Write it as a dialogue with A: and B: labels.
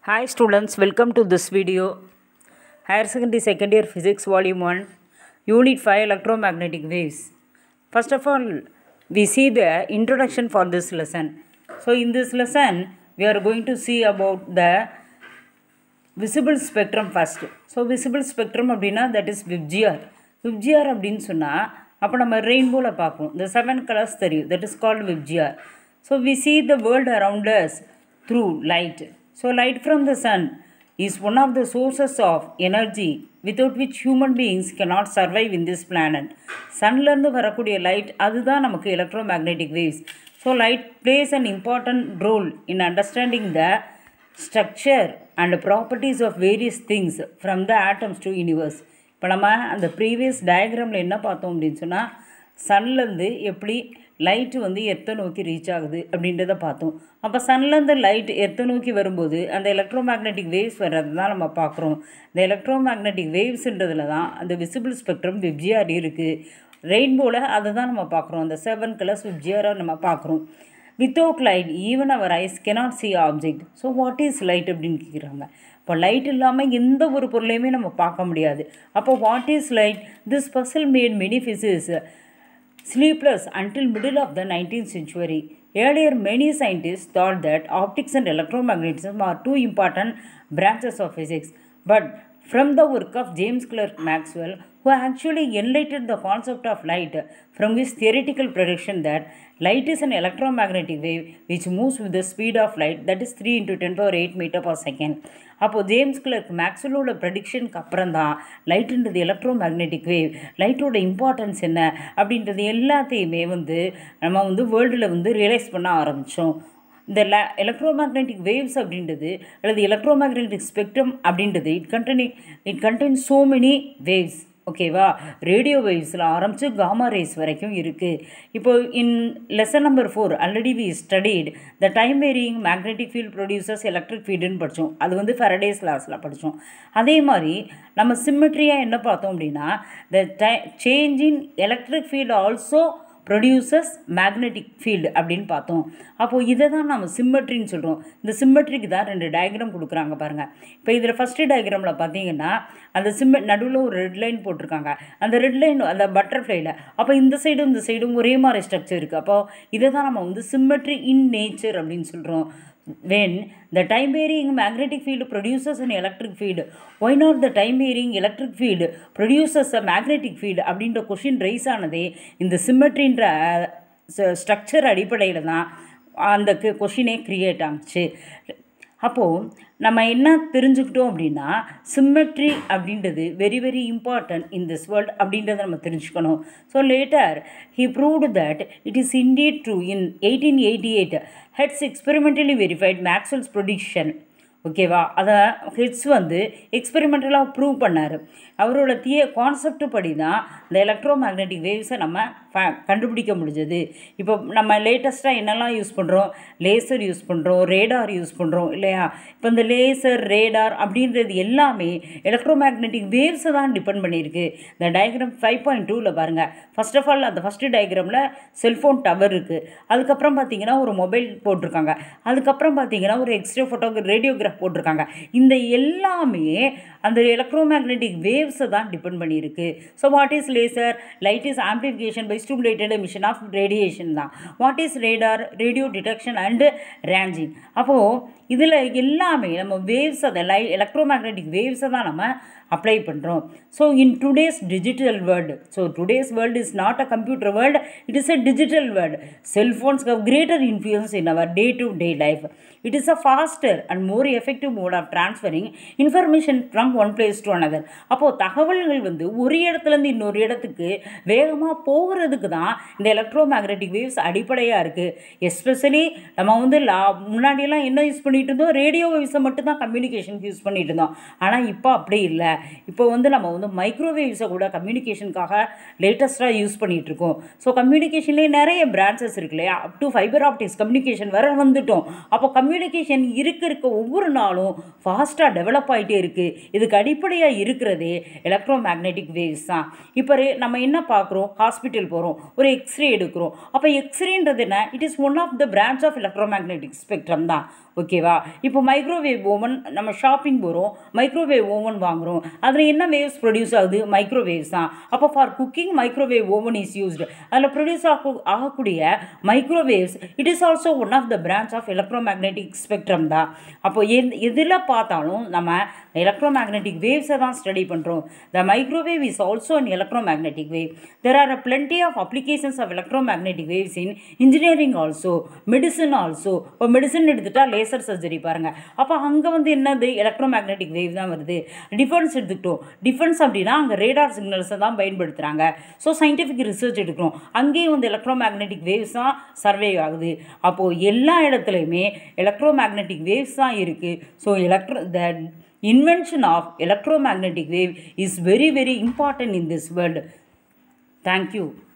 A: Hi students, welcome to this video. Higher Secondary Second Year Physics Volume 1, Unit 5 Electromagnetic Waves. First of all, we see the introduction for this lesson. So in this lesson, we are going to see about the visible spectrum first. So visible spectrum அப்படின்னா that is VIBGYOR VIBGYOR அப்படின்னு சொன்னால் அப்போ நம்ம ரெயின்போவில் பார்ப்போம் இந்த seven colours தெரியும் that is called VIBGYOR so we see the world around us through light. So light from the sun is one of the sources of energy without which human beings cannot survive in this planet. சன்லேருந்து வரக்கூடிய light அதுதான் நமக்கு electromagnetic waves so light plays an important role in understanding the structure and properties of various things from the atoms to universe இப்போ நம்ம அந்த previous டயக்ராமில் என்ன பார்த்தோம் அப்படின்னு சொன்னால் சன்லேருந்து எப்படி லைட்டு வந்து எத்தை நோக்கி ரீச் ஆகுது அப்படின்றத பார்த்தோம் அப்போ சன்லேருந்து லைட் எத்தை நோக்கி வரும்போது அந்த எலக்ட்ரோமேக்னெட்டிக் வேவ்ஸ் வர்றது தான் நம்ம பார்க்குறோம் இந்த எலக்ட்ரோமேக்னெட்டிக் வேவ்ஸுன்றதுல தான் அந்த விசிபிள் ஸ்பெக்ட்ரம் விப்ஜிஆர் இருக்குது ரெயின்போவில் அதை தான் நம்ம பார்க்குறோம் அந்த செவன் கலர்ஸ் விப்ஜிஆராக நம்ம பார்க்குறோம் without light even our eyes cannot see object so what is light அப்படின்னு கேட்குறாங்க இப்போ லைட் இல்லாமல் எந்த ஒரு பொருளையுமே நம்ம பார்க்க முடியாது அப்போ what is light this puzzle made many physics sleepless until middle of the 19th century. Earlier, many scientists thought that optics and electromagnetism are two important branches of physics. But from the work of James Clerk Maxwell, who actually enlightened the concept of light from his theoretical prediction that light is an electromagnetic wave which moves with the speed of light that is 3 into 10 power 8 meter per second. அப்போது James Clerk மேக்ஸ்வெல்லோட ப்ரெடிக்ஷனுக்கு அப்புறம் தான் லைட்டுன்றது electro magnetic wave லைட்டோட importance என்ன அப்படின்றது எல்லாத்தையுமே வந்து நம்ம வந்து வேர்ல்டில் வந்து ரியலைஸ் பண்ண ஆரம்பித்தோம் இந்த ல எலக்ட்ரோமேக்னெட்டிக் வேவ்ஸ் அப்படின்றது அல்லது எலக்ட்ரோமேக்னெட்டிக் ஸ்பெக்ட்ரம் அப்படின்றது it contain it contain so many waves ஓகேவா ரேடியோ வேவ்ஸில் ஆரம்பித்து காமா ரேஸ் வரைக்கும் இருக்குது இப்போ in lesson number four already we studied the time varying magnetic field produces electric ஃபீல்டுன்னு படித்தோம் அது வந்து ஃபெரடேஸ் லாஸில் படித்தோம் அதே மாதிரி நம்ம சிம்மெட்ரியாக என்ன பார்த்தோம் அப்படின்னா the time change in electric field also produces magnetic field அப்படின்னு பார்த்தோம் அப்போது இதை தான் நம்ம சிம்மட்ரின்னு சொல்கிறோம் இந்த சிம்மட்ரிக்கு தான் ரெண்டு டயக்ராம் கொடுக்குறாங்க பாருங்கள் இப்போ இதில் ஃபஸ்ட்டு டயக்ராமில் பார்த்தீங்கன்னா அந்த சிம்ம நடுவில் ஒரு ரெட் லைன் போட்டிருக்காங்க அந்த ரெட் லைன் அந்த பட்டர்ஃப்ளைல அப்போ இந்த சைடும் இந்த சைடும் ஒரே மாதிரி ஸ்ட்ரக்சர் இருக்குது அப்போ இதை தான் நம்ம வந்து சிம்மட்ரி இன் நேச்சர் அப்படின்னு சொல்கிறோம் when the time varying magnetic field produces an electric field why not the time varying electric field produces a magnetic field அப்படின்ற கொஷின் ரைஸ் ஆனதே இந்த சிம்மட்ரின்ற ஸ்ட்ரக்சர் அடிப்படையில் தான் அந்த கொஷினே க்ரியேட் ஆச்சு அப்போது நம்ம என்ன தெரிஞ்சுக்கிட்டோம் அப்படின்னா சிம்மெட்ரி அப்படின்றது very very important in this world அப்படின்றத நம்ம தெரிஞ்சுக்கணும் so later he proved that it is indeed true in eighteen eighty eight Hertz experimentally verified Maxwell's prediction ஓகேவா அதை ஹெட்ஸ் வந்து எக்ஸ்பெரிமெண்டலாக ப்ரூவ் பண்ணார் அவரோட திய கான்செப்ட் படி தான் இந்த எலக்ட்ரோ மேக்னெட்டிக் வேவ்ஸை நம்ம கண்டுபிடிக்க முடிஞ்சது இப்போ நம்ம லேட்டஸ்ட்டாக என்னெல்லாம் யூஸ் பண்ணுறோம் லேசர் யூஸ் பண்ணுறோம் ரேடார் யூஸ் பண்ணுறோம் இல்லையா இப்போ இந்த லேசர் ரேடார் அப்படின்றது எல்லாமே எலக்ட்ரோ மேக்னெட்டிக் வேவ்ஸை தான் டிபெண்ட் பண்ணியிருக்கு இந்த டயக்ராம் ஃபைவ் பாயிண்ட் டூவில் பாருங்கள் ஃபர்ஸ்ட் ஆஃப் ஆல் அந்த ஃபஸ்ட்டு டயக்ராமில் செல்ஃபோன் டவர் இருக்குது அதுக்கப்புறம் பார்த்தீங்கன்னா ஒரு மொபைல் போட்டிருக்காங்க அதுக்கப்புறம் பார்த்தீங்கன்னா ஒரு எக்ஸ்ரே ஃபோட்டோ ரேடியோகிராஃப் போட்டிருக்காங்க இந்த எல்லாமே அந்த எலக்ட்ரோ மேக்னெட்டிக் வேவ்ஸை தான் டிபெண்ட் பண்ணியிருக்கு so what is laser light is amplification by stimulated emission of radiation தான் what is radar radio detection and ranging அப்போது இதில் எல்லாமே நம்ம வேவ்ஸ் அதை லை எலக்ட்ரோ மேக்னெட்டிக் வேவ்ஸை தான் நம்ம அப்ளை பண்ணுறோம் so in today's digital world so today's world is not a computer world it is a digital world cellphones have greater influence in our day to day life it is a faster and more effective mode of transferring information from one place to another அப்போது தகவல்கள் வந்து ஒரு இடத்துலேருந்து இன்னொரு இடத்துக்கு வேகமாக போகிறதுக்கு தான் இந்த எலக்ட்ரோ மேக்னெட்டிக் வேவ்ஸ் அடிப்படையாக இருக்குது எஸ்பெஷலி நம்ம வந்து லா முன்னாடியெல்லாம் என்ன யூஸ் பண்ணிகிட்டு இருந்தோம் ரேடியோ வேவ்ஸை மட்டும் தான் கம்யூனிகேஷனுக்கு யூஸ் பண்ணிகிட்டு இருந்தோம் ஆனால் இப்போ அப்படி இல்லை இப்போ வந்து நம்ம வந்து மைக்ரோவேவ்ஸை கூட கம்யூனிகேஷனுக்காக லேட்டஸ்ட்டாக யூஸ் பண்ணிகிட்டு இருக்கோம் ஸோ கம்யூனிகேஷன்லேயே நிறைய பிரான்ச்சஸ் இருக்கு இல்லையா up to fibre optics communication வர வந்துட்டோம் அப்போ கம்யூனிகேஷன் இருக்க இருக்க ஒவ்வொரு நாளும் ஃபாஸ்ட்டாக டெவலப் ஆகிட்டே இருக்குது இதுக்கு அடிப்படையாக இருக்கிறதே எலக்ட்ரோ மேக்னெட்டிக் வேவ்ஸ் தான் இப்போ நம்ம என்ன பார்க்குறோம் ஹாஸ்பிட்டல் போகிறோம் ஒரு எக்ஸ்ரே எடுக்கிறோம் அப்போ எக்ஸ்ரேன்றது என்ன it is one of the branch of electro magnetic spectrum தான் ஓகேவா ஓகேவா இப்போ மைக்ரோவேவ் ஓவன் நம்ம ஷாப்பிங் போகிறோம் மைக்ரோவேவ் ஓவன் வாங்குகிறோம் அதில் என்ன வேவ்ஸ் ப்ரொடியூஸ் ஆகுது மைக்ரோவேவ்ஸ் தான் அப்போ for cooking microwave oven is used அதில் ப்ரொடியூஸ் ஆக ஆகக்கூடிய microwaves it is also one of the branch of electro magnetic spectrum தான் அப்போ எந் எதில் பார்த்தாலும் நம்ம எலக்ட்ரோ மேக்னெட்டிக் வேவ்ஸை தான் ஸ்டடி பண்ணுறோம் the microwave is also an electro magnetic wave there are a plenty of applications of electro magnetic waves in engineering also medicine also இப்போ medicine எடுத்துட்டா லேசர் சர்ஜரி பாருங்கள் அப்போ அங்கே வந்து என்னது எலக்ட்ரோ மேக்னெட்டிக் வேவ் தான் வருது டிஃபென்ஸ் எடுத்துக்கிட்டோம் டிஃபென்ஸ் அப்படின்னா அங்கே ரேடார் சிக்னல்ஸை தான் பயன்படுத்துகிறாங்க ஸோ சயின்டிஃபிக் ரிசர்ச் எடுக்கிறோம் அங்கேயும் வந்து எலக்ட்ரோ மேக்னெட்டிக் வேவ்ஸ் தான் சர்வே ஆகுது அப்போது எல்லா இடத்துலையுமே எலக்ட்ரோ மேக்னெட்டிக் வேவ்ஸ் தான் இருக்குது so electro the invention of electromagnetic wave is very very important in this world thank you